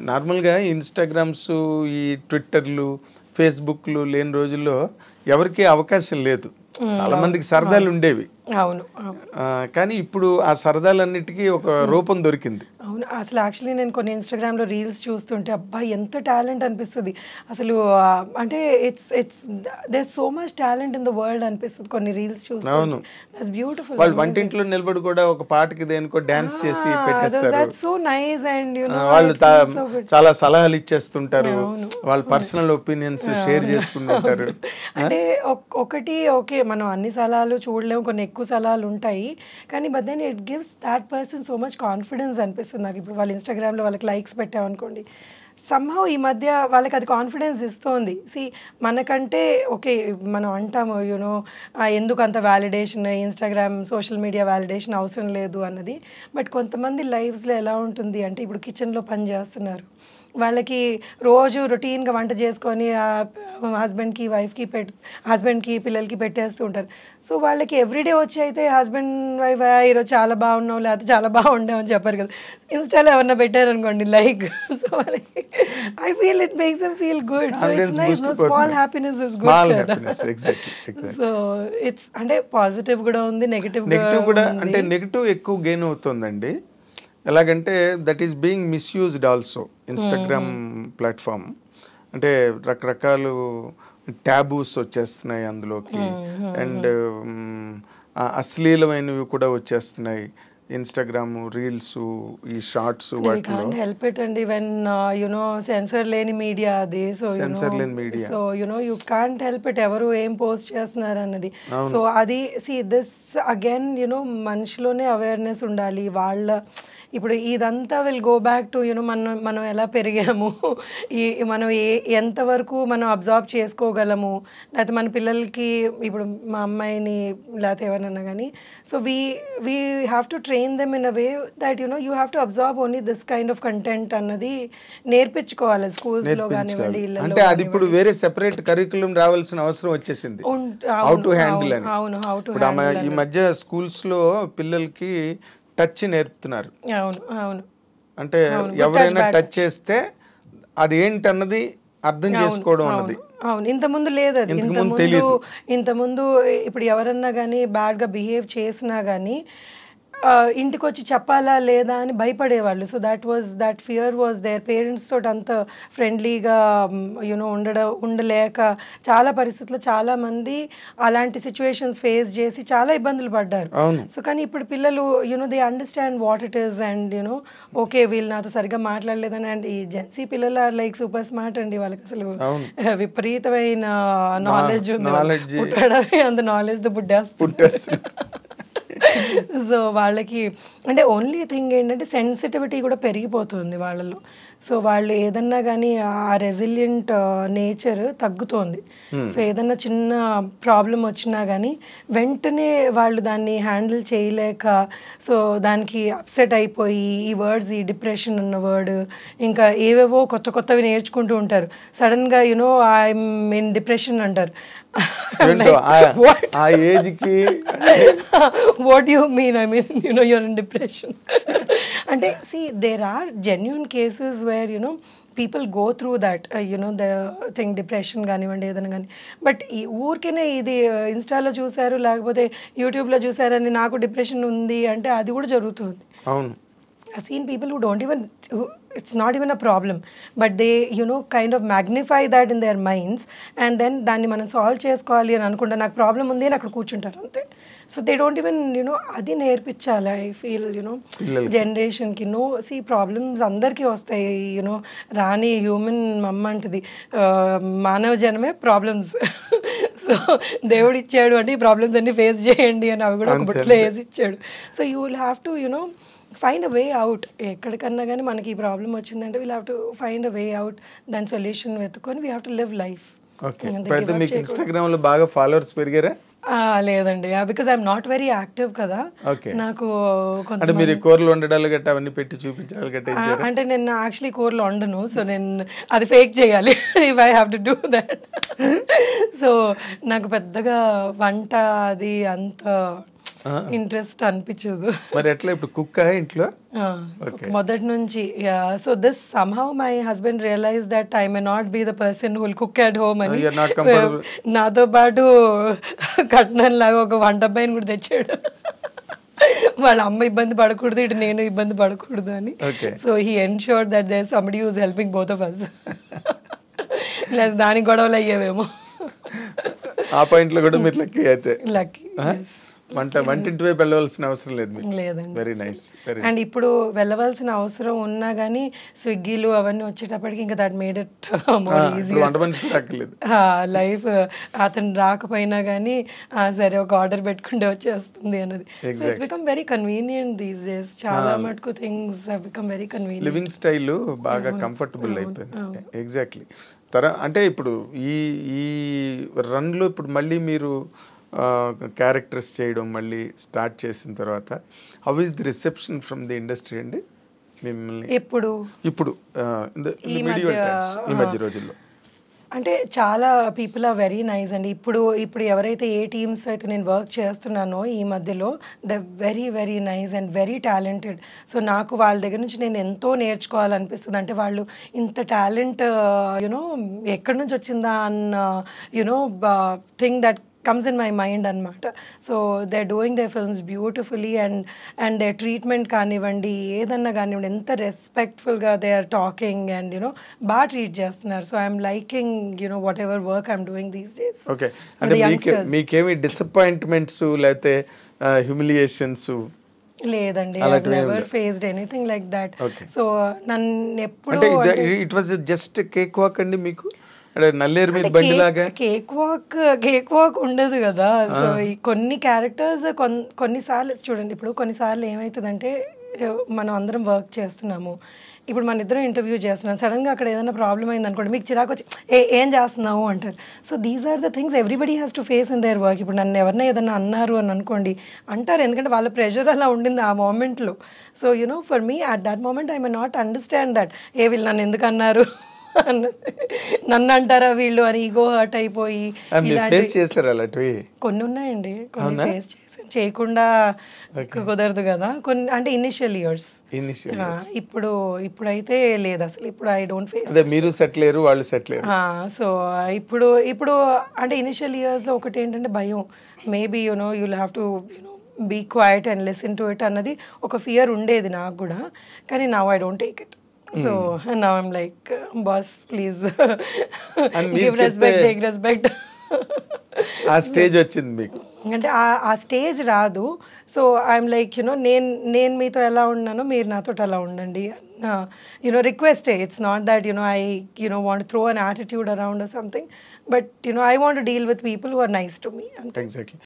నార్మల్గా ఇన్స్టాగ్రామ్స్ ఈ ట్విట్టర్లు ఫేస్బుక్లు లేని రోజుల్లో ఎవరికీ అవకాశం లేదు చాలా మందికి సరదాలు ఉండేవి అవును అవును ఆ, కానీ ఇప్పుడు ఆ సరదాలన్నిటికీ ఒక రూపం దొరికింది అవును అసలు యాక్చువల్లీ నేను కొన్ని ఇన్స్టాగ్రామ్లో రీల్స్ చూస్తుంటే అబ్బా ఎంత టాలెంట్ అనిపిస్తుంది అసలు ఆ, అంటే it's it's there so much talent in the world అనిపిస్తుంది కొన్ని రీల్స్ చూస్తుంటే దట్స్ బ్యూటిఫుల్ వాళ్ళు వంటింట్లో నిలబడి కూడా ఒక పాటకి దేనికో డాన్స్ చేసి పెట్టేస్తారు that's so nice and you uh, know వాళ్ళు తా- చాలా సలహాలు ఇచ్చేస్తుంటారు వాళ్ళ పర్సనల్ ఒపీనియన్స్ షేర్ చేసుకుంటుంటారు అంటే ఒక్- ఒకటి ఓకే మనం అన్ని సలహాలు చూడలేము కొన్ని ఎక్కువ సలహాలు ఉంటాయి కానీ but then it gives that person so much confidence అనిపిస్తుంది నాకు ఇప్పుడు వాళ్ళ ఇన్స్టాగ్రామ్లో వాళ్ళకి లైక్స్ పెట్టామనుకోండి సమ్హౌ ఈ మధ్య వాళ్ళకి అది కాన్ఫిడెన్స్ ఇస్తోంది సి మనకంటే ఓకే మనం అంటాము యూనో ఎందుకు అంత validation Instagram social media validation అవసరం లేదు అన్నది బట్ కొంతమంది లైఫ్స్లో ఎలా ఉంటుంది అంటే ఇప్పుడు కిచెన్లో పని చేస్తున్నారు వాళ్ళకి రోజు రొటీన్గా వంట చేసుకొని హస్బెండ్కి వైఫ్కి పెట్ హస్బెండ్కి పిల్లలకి పెట్టేస్తూ ఉంటారు సో వాళ్ళకి ఎవ్రీడే వచ్చి అయితే హస్బెండ్ వైఫ్ ఈరోజు చాలా బాగున్నావు లేకపోతే చాలా బాగుండావు అని చెప్పారు కదా ఇన్స్టాలో ఎవరన్నా పెట్టారనుకోండి లైక్ సో వాళ్ళకి I feel it makes M feel good so Confidence it's nice boost small అయిపోతుంది. Happiness is Small good happiness, exactly, exactly. So it's అంటే పాజిటివ్ కూడా ఉంది నెగిటివ్ నెగిటివ్ కూడా అంటే నెగిటివ్ ఎక్కువ గెయిన్ అవుతుందండి ఎలాగంటే that is being misused also Instagram platform అంటే రకరకాలు ట్యాబూస్ వచ్చేస్తున్నాయి అందులోకి అండ్ అశ్లీలమైనవి కూడా వచ్చేస్తున్నాయి ఇన్స్టాగ్రామ్ రీల్స్ ఈ షార్ట్స్ వాటిలో కాంట్ హెల్ప్ ఇట్ అండి వెన్ యునో సెన్సర్ లేని మీడియా అది సో Censor లేని media. So you know you can't help it ఎవరు ఏం పోస్ట్ చేస్తున్నారు అన్నది సో అది సి దిస్ అగైన్ యునో మనిషిలోనే అవేర్నెస్ ఉండాలి వాళ్ళ ఇప్పుడు ఇదంతా will go back to you know మనం మనం ఎలా పెరిగాము ఈ మనం ఏ ఎంతవరకు మనం అబ్జార్బ్ చేసుకోగలము లేకపోతే మన పిల్లలకి ఇప్పుడు మా అమ్మాయిని లేకపోతే ఎవరన్నా కానీ so we we have to train them in a way that you know you have to absorb only this kind of content అన్నది నేర్పించుకోవాలి స్కూల్స్లో కానివ్వండి ఇళ్ళలో అంటే అది ఇప్పుడు వేరే సెపరేట్ కరికులం రావాల్సిన అవసరం వచ్చేసింది ఉంట్- హౌ అవును, టు హ్యాండిల్ అవును, అని అవును హౌ టు ఇప్పుడు ఆమె ఈ మధ్య స్కూల్స్ లో పిల్లలకి టచ్ నేర్పుతున్నారు అవును అవును అంటే ఎవరైనా టచ్ చేస్తే అది ఏంటన్నది అర్థం చేసుకోవడం అన్నది అవును ఇంత ముందు లేదు అది ఇంత ముందు ఇంత ముందు ఇప్పుడు ఎవరన్నా కానీ బ్యాడ్గా బిహేవ్ చేసినా కానీ ఇంటికి వచ్చి చెప్పాలా లేదా అని భయపడేవాళ్ళు so that was that fear was there parents తోటి అంత ఫ్రెండ్లీగా యూనో ఉండడం ఉండలేక చాలా పరిస్థితుల్లో చాలా మంది అలాంటి సిచ్యువేషన్స్ ఫేస్ చేసి చాలా ఇబ్బందులు పడ్డారు అవును సో కానీ ఇప్పుడు పిల్లలు you know they understand what it is and you know okay వీళ్ళు నాతో సరిగ్గా మాట్లాడలేదని అండ్ ఈ జెన్సీ పిల్లలు ఆర్ లైక్ సూపర్ స్మార్ట్ అండి వాళ్ళకి అసలు విపరీతమైన నాలెడ్జ్ ఉంది knowledge. పుట్టడమే అంత నాలెడ్జ్ బుడ్డేస్తుంది పుట్టేస్తున్నారు సో వాళ్ళకి అంటే ఓన్లీ థింగ్ ఏంటంటే సెన్సిటివిటీ కూడా పెరిగిపోతుంది వాళ్ళలో సో వాళ్ళు ఏదన్నా కానీ ఆ రెసిలియంట్ నేచర్ తగ్గుతోంది సో ఏదన్నా చిన్న ప్రాబ్లం వచ్చినా కానీ వెంటనే వాళ్ళు దాన్ని హ్యాండిల్ చేయలేక సో దానికి అప్సెట్ అయిపోయి ఈ వర్డ్స్ ఈ డిప్రెషన్ అన్న వర్డ్ ఇంకా ఏవేవో కొత్త కొత్తవి నేర్చుకుంటూ ఉంటారు సడన్గా యునో ఐఎమ్ ఇన్ డిప్రెషన్ అంటారు ఏంటో ఆ- ఆ ఏజ్ కి what you mean I mean you know you're in depression అంటే see there are genuine cases where you know people go through that you know the thing depression కానివ్వండి ఏదైనా కానీ బట్ ఈ ఊరికేనే ఇది ఇన్స్టాలో చూశారు లేకపోతే యూట్యూబ్లో చూసారని నాకు డిప్రెషన్ ఉంది అంటే అది కూడా జరుగుతుంది అవును I've seen people who don't even, who, it's not even a problem, but they, you know, kind of magnify that in their minds and then దాన్ని మనం సాల్వ్ చేసుకోవాలి అని అనుకుంటా నాకు ప్రాబ్లం ఉంది అని అక్కడ కూర్చుంటారు అంతే so they don't even you know అది నేర్పించాలి ఐ ఫీల్ యూనో జనరేషన్కి నో సి ప్రాబ్లమ్స్ అందరికీ వస్తాయి యూనో రాని హ్యూమన్ మమ్మ అంటది ఆ, మానవ జనమే ప్రాబ్లమ్స్ సో దేవుడు ఇచ్చాడు అంటే ఈ ప్రాబ్లమ్స్ అన్ని ఫేస్ చేయండి అని అవి కూడా ఒక బుట్లో వేసి ఇచ్చాడు so you will have to you know find a way out ఎక్కడికన్నా కానీ మనకి ఈ ప్రాబ్లం వచ్చిందంటే we'll have to find a way out దాని సొల్యూషన్ వెతుకొని we have to live life okay ఇప్పుడైతే మీకు ఇన్స్టాగ్రామ్ లో బాగా ఫాలోవర్స్ పెరిగారా లేదండి because I'm not very active కదా ఓకే నాకు కొంత అంటే మీరు ఈ కూరలు వండడాలు గట్ట అవన్నీ పెట్టి చూపించాలి గట్ట ఏం ఆ, చేయరా? అంటే నేను యాక్చువల్లీ కూరలో వండను సో నేను అది ఫేక్ చేయాలి if I have to do that so నాకు పెద్దగా వంట అది అంత ఇంట్రెస్ట్ అనిపించదు మరి ఎట్లా ఇప్పుడు కుక్క ఇంట్లో ఆ, మొదటి నుంచి so this somehow my husband realize that I may not be the person who'll cook at home అని you're not comfortable. నాతో పాటు కట్నం లాగా ఒక వంట అబ్బాయిని కూడా తెచ్చాడు వాళ్ళ అమ్మ ఇబ్బంది పడకూడదు ఇటు నేను ఇబ్బంది పడకూడదు అని Okay. So he ensure that there somebody use helping both of us లేదు దానికి గొడవలు అయ్యేవేమో ఆ పాయింట్లో కూడా మీరు లక్కీ అయితే లక్కీ వంట వంటింటి వైపు వెళ్ళవలసిన అవసరం లేదు మీకు లేదండి వెరీ నైస్ వెరీ అండ్ ఇప్పుడు వెళ్ళవలసిన అవసరం ఉన్నా కానీ స్విగ్గీలు అవన్నీ వచ్చేటప్పటికి ఇంకా that made it more easy ఇప్పుడు వంట మనిషి కూడా అక్కర్లేదు లైఫ్ అతను రాకపోయినా కానీ సరే ఒక ఆర్డర్ పెట్టుకుంటే వచ్చేస్తుంది అన్నది so it's become very convenient these days చాలా మటుకు things become very convenient living style బాగా కంఫర్టబుల్ అయిపోయింది ఎగ్జాక్ట్లీ తర అంటే ఇప్పుడు ఈ ఈ రన్లో ఇప్పుడు మళ్ళీ మీరు క్యారెక్టర్స్ చేయడం మళ్ళీ స్టార్ట్ చేసిన తర్వాత how is the reception from the industry అండి మిమ్మల్ని ఇప్పుడు ఇప్పుడు ఆ, in the- in the ఈ medieval మధ్య, times, ఈ మధ్య రోజుల్లో అంటే చాలా పీపుల్ ఆర్ వెరీ నైస్ అండి ఇప్పుడు ఇప్పుడు ఎవరైతే ఏ టీమ్స్ అయితే నేను వర్క్ చేస్తున్నానో ఈ మధ్యలో the very very nice and very talented so నాకు వాళ్ళ దగ్గర నుంచి నేను ఎంతో నేర్చుకోవాలనిపిస్తుంది అంటే వాళ్ళు ఇంత టాలెంట్ యునో ఎక్కడి నుంచి వచ్చిందా అన్న you know thing that comes in my mind అనమాట so they doing they films beautifully and and they treatment కానివ్వండి ఏదన్నా కానివ్వండి ఎంత రెస్పెక్ట్ఫుల్గా they are talking and you know బాగా ట్రీట్ చేస్తున్నారు so I'm liking you know whatever work I'm doing these days okay అంటే మీకు మీకేమి డిసప్పాయింట్మెంట్స్ లేకపోతే హ్యూమిలియేషన్స్ లేదండి అలాంటివి ఏం never faced anything like that Okay. So నన్ను ఎప్పుడు అంటే it was just cake walk అండి మీకు అంటే నల్లేరు మీద బండిలాగా కేక్ వాక్ కేక్ వాక్ ఉండదు కదా సో ఈ కొన్ని క్యారెక్టర్స్ కొన్నిసార్లు చూడండి ఇప్పుడు కొన్నిసార్లు ఏమవుతుందంటే మనం అందరం వర్క్ చేస్తున్నాము ఇప్పుడు మన ఇద్దరం ఇంటర్వ్యూ చేస్తున్నాం సడన్గా అక్కడ ఏదైనా ప్రాబ్లం అయింది అనుకోండి మీకు చిరాకు వచ్చి ఏ ఏం చేస్తున్నావు అంటారు so these are the things everybody has to face in their work ఇప్పుడు నన్ను ఎవరైనా ఏదైనా అన్నారు అని అనుకోండి అంటారు ఎందుకంటే వాళ్ళ ప్రెషర్ అలా ఉండింది ఆ మూమెంట్లో so you know for me at that moment I may not understand that ఏ వీళ్ళు నన్ను ఎందుకు అన్నారు అన్నది. నన్ను అంటారా వీళ్ళు అని ఈగో హర్ట్ అయిపోయి ఆ, మీరు ఫేస్ చేశారు అలాంటివి కొన్ని ఉన్నాయండి కొన్ని ఫేస్ చేసాను చేయకుండా కుదరదు కదా కొన్ని అంటే ఇనిషియల్ ఇయర్స్ ఇనిషియల్ ఇప్పుడు ఇప్పుడైతే లేదు అసలు ఇప్పుడు ఐ డోంట్ ఫేస్ అదే మీరు సెట్ లేరు వాళ్ళు సెట్ లేరు సో ఇప్పుడు ఇప్పుడు అంటే ఇనిషియల్ ఇయర్స్లో ఒకటి ఏంటంటే భయం maybe you know you'll have to you know be quiet and listen to it అన్నది ఒక ఫియర్ ఉండేది నాకు కూడా కానీ నా I don't take it so నా I'm like boss please And మీరు గివ్ రెస్పెక్ట్ చెప్పే- టేక్ రెస్పెక్ట్ ఆ స్టేజ్ వచ్చింది మీకు అంటే ఆ ఆ స్టేజ్ రాదు సో ఐఎమ్ లైక్ యునో నేను నేను మీతో ఎలా ఉన్నానో మీరు నాతో అలా ఉండండి you know request it's not that you know I you know want throw an attitude around something but you know I want deal with people who are nice to me exactly